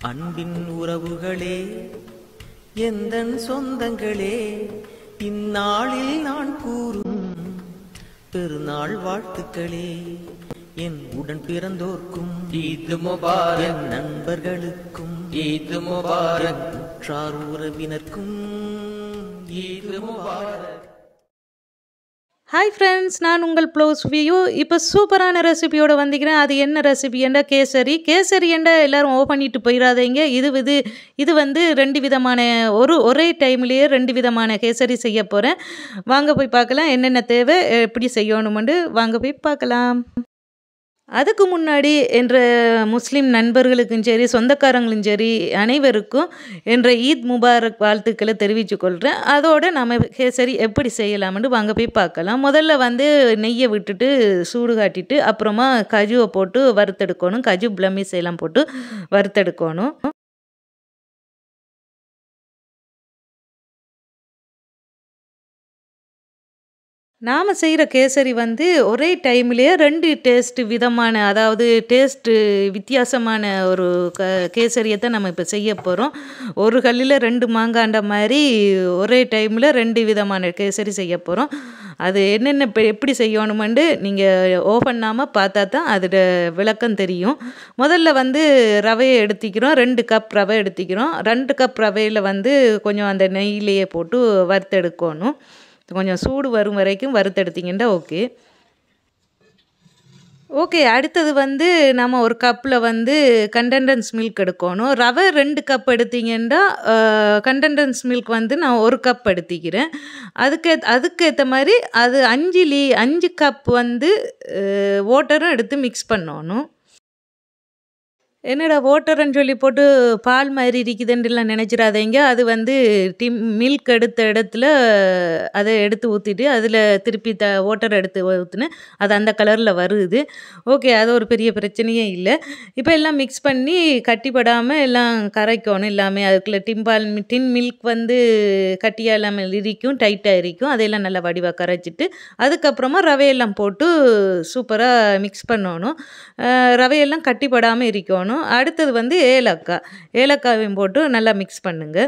அன்பின் உறவுகளே எந்தன் சொந்தங்களே இந்நாளில் நான் கூறும் பெருநாள் வாழ்த்துக்களே என் உடன் பிறந்தோர்க்கும் ஈத் முபாரக் என் நண்பர்களுக்கும் ஈத் முபாரக் உற்றார் உறவினர்க்கும் ஈத் முபாரக் ஹாய் ஃப்ரெண்ட்ஸ் நான் உங்கள் ப்ளவுஸ் வியூ இப்போ சூப்பரான ரெசிபியோட வந்திக்கிறேன் அது என்ன ரெசிபி என்ற கேசரி கேசரி என்ற எல்லாரும் ஓ பண்ணிட்டு போயிடாதீங்க இது இது இது வந்து ரெண்டு விதமான ஒரு ஒரே டைம்லேயே ரெண்டு விதமான கேசரி செய்ய போகிறேன் வாங்க போய் பார்க்கலாம் என்னென்ன தேவை எப்படி செய்யணுமெண்டு வாங்க போய் பார்க்கலாம் அதுக்கு முன்னாடி என்ற முஸ்லீம் நண்பர்களுக்கும் சரி சொந்தக்காரங்களும் சரி அனைவருக்கும் என்ற ஈத் முபாரக் வாழ்த்துக்களை தெரிவித்துக் கொள்கிறேன் அதோடு நம்ம கேசரி எப்படி செய்யலாம்னு வாங்க போய் பார்க்கலாம் முதல்ல வந்து நெய்யை விட்டுட்டு சூடு காட்டிட்டு அப்புறமா கஜுவை போட்டு வறுத்தெடுக்கணும் கஜு பிளமிஸ் எல்லாம் போட்டு வறுத்தெடுக்கணும் நாம் செய்கிற கேசரி வந்து ஒரே டைம்லேயே ரெண்டு டேஸ்ட் விதமான அதாவது டேஸ்ட்டு வித்தியாசமான ஒரு க கேசரியை தான் நம்ம இப்போ செய்ய போகிறோம் ஒரு கல்லில் ரெண்டு மாங்காண்ட மாதிரி ஒரே டைமில் ரெண்டு விதமான கேசரி செய்ய போகிறோம் அது என்னென்ன இப்போ எப்படி செய்யணுமெண்டு நீங்கள் ஓப்பண்ணாமல் பார்த்தா தான் அதோட விளக்கம் தெரியும் முதல்ல வந்து ரவையை எடுத்திக்கிறோம் ரெண்டு கப் ரவை எடுத்திக்கிறோம் ரெண்டு கப் ரவையில் வந்து கொஞ்சம் அந்த நெய்யிலேயே போட்டு வறுத்தெடுக்கணும் கொஞ்சம் சூடு வரும் வரைக்கும் வறுத்தெடுத்தீங்கன்னா ஓகே ஓகே அடுத்தது வந்து நம்ம ஒரு கப்பில் வந்து கண்டெண்டன்ஸ் மில்க் எடுக்கணும் ரவை ரெண்டு கப் எடுத்தீங்கன்னா கண்டெண்டன்ஸ் மில்க் வந்து நான் ஒரு கப் எடுத்திக்கிறேன் அதுக்கு அதுக்கேற்ற மாதிரி அது அஞ்சு லீ அஞ்சு கப் வந்து வாட்டரும் எடுத்து மிக்ஸ் பண்ணணும் என்னடா ஓட்டர்ன்னு சொல்லி போட்டு பால் மாதிரி இருக்குதுன்னுலாம் நினச்சிடாதீங்க அது வந்து டிம் மில்க் எடுத்த இடத்துல அதை எடுத்து ஊற்றிட்டு அதில் திருப்பி த ஓட்டர் எடுத்து ஊற்றுனேன் அது அந்த கலரில் வருது ஓகே அது ஒரு பெரிய பிரச்சனையே இல்லை இப்போ எல்லாம் மிக்ஸ் பண்ணி கட்டிப்படாமல் எல்லாம் கரைக்கணும் எல்லாமே அதுக்குள்ளே டிம்பால் டின் மில்க் வந்து கட்டியாக இல்லாமல் இருக்கும் டைட்டாக இருக்கும் அதையெல்லாம் நல்லா வடிவாக கரைச்சிட்டு அதுக்கப்புறமா ரவையெல்லாம் போட்டு சூப்பராக மிக்ஸ் பண்ணணும் ரவையெல்லாம் கட்டிப்படாமல் இருக்கணும் போடணும் அடுத்தது வந்து ஏலக்காய் ஏலக்காவையும் போட்டு நல்லா மிக்ஸ் பண்ணுங்க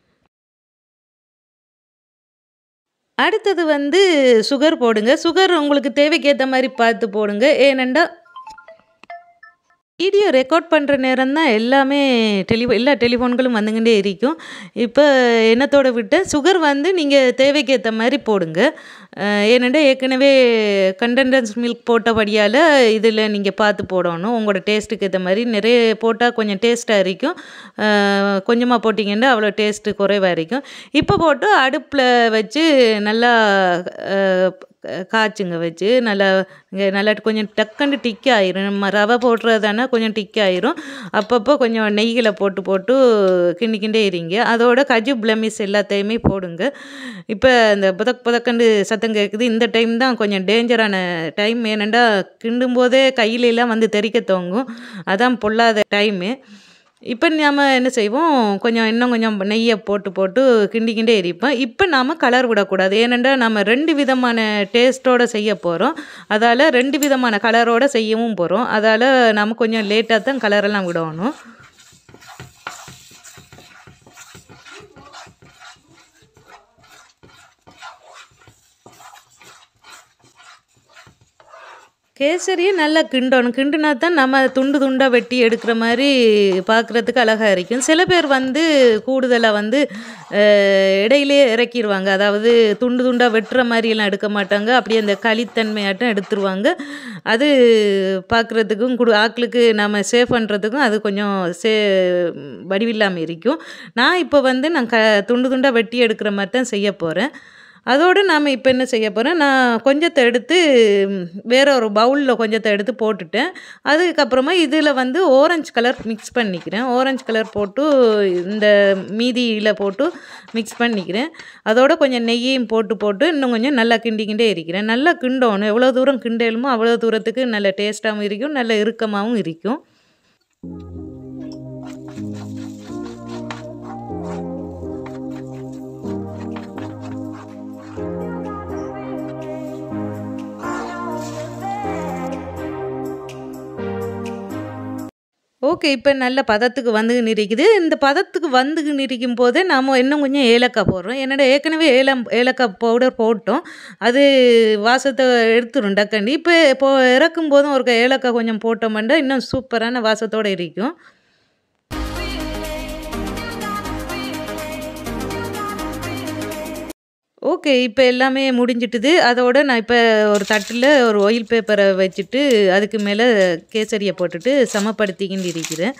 அடுத்தது வந்து சுகர் போடுங்க சுகர் உங்களுக்கு தேவைக்கேற்ற மாதிரி பார்த்து போடுங்க ஏனெண்டா வீடியோ ரெக்கார்ட் பண்ணுற நேரம் தான் எல்லாமே டெலிஃபோ எல்லா டெலிஃபோன்களும் வந்துக்கிட்டே இருக்கும் இப்போ என்னத்தோட விட்டு சுகர் வந்து நீங்கள் தேவைக்கேற்ற மாதிரி போடுங்க ஏனெண்டா ஏற்கனவே கண்டெண்டன்ஸ் மில்க் போட்டபடியால் இதில் நீங்கள் பார்த்து போடணும் உங்களோட டேஸ்ட்டுக்கு ஏற்ற மாதிரி நிறைய போட்டால் கொஞ்சம் டேஸ்ட்டாக இருக்கும் கொஞ்சமாக போட்டிங்கன்னா அவ்வளோ டேஸ்ட்டு குறைவாக இருக்கும் இப்போ போட்டு அடுப்பில் வச்சு நல்லா காய்ச்சுங்க வச்சு நல்லா நல்லா கொஞ்சம் டக்குன்னு டிக் ஆயிரும் நம்ம ரவை போடுறதானா கொஞ்சம் டிக் ஆயிரும் அப்பப்போ கொஞ்சம் நெய்யில் போட்டு போட்டு கிண்டிக்கிண்டே இருங்க அதோட கஜு பிளமிஸ் எல்லாத்தையுமே போடுங்க இப்போ இந்த புதக் புதக்கண்டு சத்தம் கேட்குது இந்த டைம் தான் கொஞ்சம் டேஞ்சரான டைம் ஏனெண்டா கிண்டும் போதே கையிலெல்லாம் வந்து தெறிக்க தோங்கும் அதான் பொல்லாத டைமு இப்போ நாம் என்ன செய்வோம் கொஞ்சம் இன்னும் கொஞ்சம் நெய்யை போட்டு போட்டு கிண்டிக்கிண்டே எரிப்போம் இப்போ நாம் கலர் விடக்கூடாது ஏனென்றால் நம்ம ரெண்டு விதமான டேஸ்ட்டோடு செய்ய போகிறோம் அதால் ரெண்டு விதமான கலரோடு செய்யவும் போகிறோம் அதால் நம்ம கொஞ்சம் லேட்டாக தான் கலரெல்லாம் விடணும் கேசரியை நல்லா கிண்டணும் கிண்டுனா தான் நம்ம துண்டு துண்டாக வெட்டி எடுக்கிற மாதிரி பார்க்குறதுக்கு அழகாக இருக்கும் சில பேர் வந்து கூடுதலாக வந்து இடையிலே இறக்கிடுவாங்க அதாவது துண்டு துண்டாக வெட்டுற மாதிரியெல்லாம் எடுக்க மாட்டாங்க அப்படியே அந்த களித்தன்மையாட்டம் எடுத்துருவாங்க அது பார்க்குறதுக்கும் குடு ஆக்களுக்கு நம்ம சேவ் பண்ணுறதுக்கும் அது கொஞ்சம் சே வடிவில்லாமல் இருக்கும் நான் இப்போ வந்து நான் க துண்டு துண்டாக வெட்டி எடுக்கிற மாதிரி தான் செய்ய போகிறேன் அதோடு நாம் இப்போ என்ன செய்ய போகிறோம் நான் கொஞ்சத்தை எடுத்து வேற ஒரு பவுலில் கொஞ்சத்தை எடுத்து போட்டுட்டேன் அதுக்கப்புறமா இதில் வந்து ஓரஞ்சு கலர் மிக்ஸ் பண்ணிக்கிறேன் ஓரஞ்சு கலர் போட்டு இந்த மீதியில் போட்டு மிக்ஸ் பண்ணிக்கிறேன் அதோட கொஞ்சம் நெய்யையும் போட்டு போட்டு இன்னும் கொஞ்சம் நல்லா கிண்டிக்கிண்டே இருக்கிறேன் நல்லா கிண்டணும் எவ்வளோ தூரம் கிண்டலுமோ அவ்வளோ தூரத்துக்கு நல்ல டேஸ்ட்டாகவும் இருக்கும் நல்ல இறுக்கமாகவும் இருக்கும் ஓகே இப்போ நல்ல பதத்துக்கு வந்துக்கின்னு இருக்குது இந்த பதத்துக்கு வந்துக்கின்னு இருக்கும் போதே நாம் இன்னும் கொஞ்சம் ஏலக்காய் போடுறோம் என்னோட ஏற்கனவே ஏலம் ஏலக்காய் பவுடர் போட்டோம் அது வாசத்தை எடுத்துரும் டக்கண்டி இப்போ இப்போ இறக்கும் போதும் ஒரு ஏலக்காய் கொஞ்சம் போட்டோம்னா இன்னும் சூப்பரான வாசத்தோடு இருக்கும் ஓகே இப்போ எல்லாமே முடிஞ்சிட்டுது அதோட நான் இப்போ ஒரு தட்டில் ஒரு ஆயில் பேப்பரை வச்சுட்டு அதுக்கு மேலே கேசரியை போட்டுட்டு சமப்படுத்திக்கின்னு இருக்கிறேன்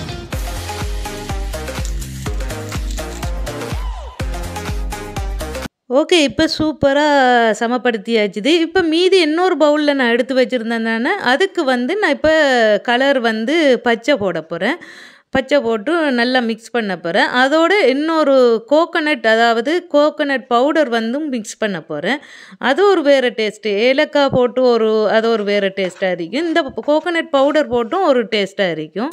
ஓகே இப்போ சூப்பராக சமப்படுத்தியாச்சுது இப்போ மீதி இன்னொரு பவுலில் நான் எடுத்து வச்சுருந்தேன் தானே அதுக்கு வந்து நான் இப்போ கலர் வந்து பச்சை போட போகிறேன் பச்சை போட்டு நல்லா மிக்ஸ் பண்ண போகிறேன் அதோட இன்னொரு கோகோனட் அதாவது கோகோனட் பவுடர் வந்து மிக்ஸ் பண்ண போகிறேன் அது ஒரு வேறு டேஸ்ட்டு ஏலக்காய் போட்டு ஒரு அது ஒரு வேறு டேஸ்ட்டாக இருக்கும் இந்த கோகோனட் பவுடர் போட்டும் ஒரு டேஸ்ட்டாக இருக்கும்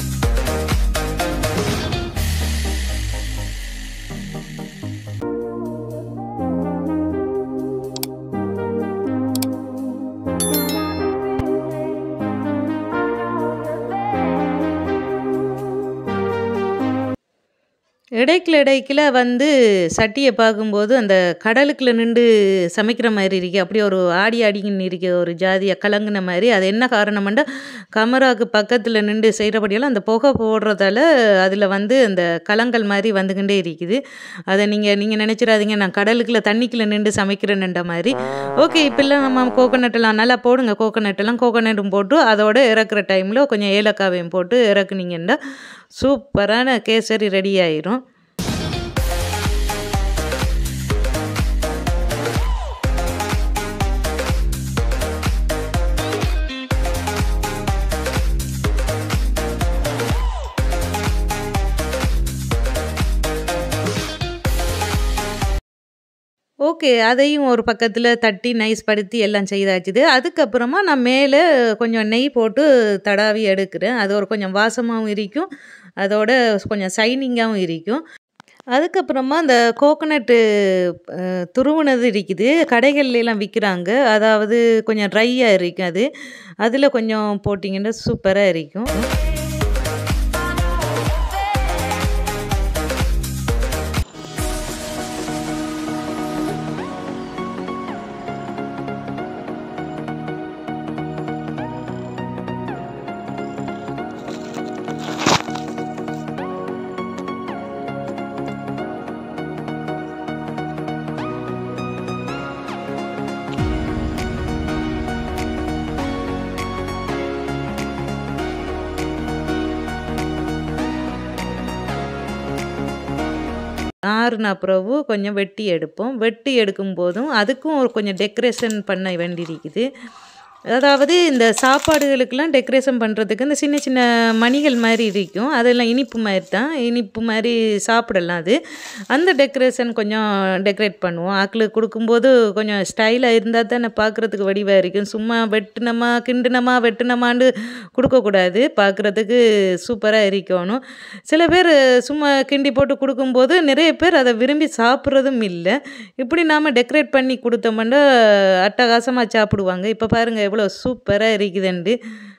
இடைக்கில் இடைக்கில் வந்து சட்டியை பார்க்கும்போது அந்த கடலுக்குள்ள நின்று சமைக்கிற மாதிரி இருக்கு அப்படியே ஒரு ஆடி ஆடிக்கின்னு இருக்க ஒரு ஜாதியை கலங்கின மாதிரி அது என்ன காரணம்னா கமராவுக்கு பக்கத்தில் நின்று செய்கிறபடியெல்லாம் அந்த புகை போடுறதால அதில் வந்து அந்த கலங்கள் மாதிரி வந்துக்கிட்டே இருக்குது அதை நீங்கள் நீங்கள் நினச்சிடாதீங்க நான் கடலுக்குள்ள தண்ணிக்குள்ளே நின்று சமைக்கிறேன்ன்ற மாதிரி ஓகே இப்போல்லாம் நம்ம கோகோனட்டெல்லாம் நல்லா போடுங்க கோகோனட்டெல்லாம் கோகோனட்டும் போட்டு அதோட இறக்குற டைமில் கொஞ்சம் ஏலக்காவையும் போட்டு இறக்குனீங்கன்னா சூப்பரான கேசரி ரெடி ஆயிரும் ஓகே அதையும் ஒரு பக்கத்தில் தட்டி நைஸ் படுத்தி எல்லாம் செய்தாச்சுது அதுக்கப்புறமா நான் மேலே கொஞ்சம் நெய் போட்டு தடாவி எடுக்கிறேன் அது ஒரு கொஞ்சம் வாசமாகவும் இருக்கும் அதோட கொஞ்சம் சைனிங்காகவும் இருக்கும் அதுக்கப்புறமா அந்த கோகோனட்டு துருவுனது இருக்குது கடைகள்லாம் விற்கிறாங்க அதாவது கொஞ்சம் ட்ரையாக இருக்கும் அது அதில் கொஞ்சம் போட்டிங்கன்னா சூப்பராக இருக்கும் ஆறுன பிறகு கொஞ்சம் வெட்டி எடுப்போம் வெட்டி எடுக்கும் போதும் அதுக்கும் ஒரு கொஞ்சம் டெக்கரேஷன் பண்ண வேண்டியிருக்குது அதாவது இந்த சாப்பாடுகளுக்கெல்லாம் டெக்கரேஷன் பண்ணுறதுக்கு இந்த சின்ன சின்ன மணிகள் மாதிரி இருக்கும் அதெல்லாம் இனிப்பு மாதிரி தான் இனிப்பு மாதிரி சாப்பிடலாம் அது அந்த டெக்கரேஷன் கொஞ்சம் டெக்கரேட் பண்ணுவோம் ஆக்களுக்கு கொடுக்கும்போது கொஞ்சம் ஸ்டைலாக இருந்தால் தானே பார்க்குறதுக்கு வடிவாக இருக்கும் சும்மா வெட்டுனமா கிண்டுனமா வெட்டுனமான்னு கொடுக்கக்கூடாது பார்க்குறதுக்கு சூப்பராக இருக்கணும் சில பேர் சும்மா கிண்டி போட்டு கொடுக்கும்போது நிறைய பேர் அதை விரும்பி சாப்பிட்றதும் இல்லை இப்படி நாம் டெக்கரேட் பண்ணி கொடுத்தோம்னா அட்டகாசமாக சாப்பிடுவாங்க இப்போ பாருங்கள் எவ்வளோ சூப்பராக இருக்குதுன்ட்டு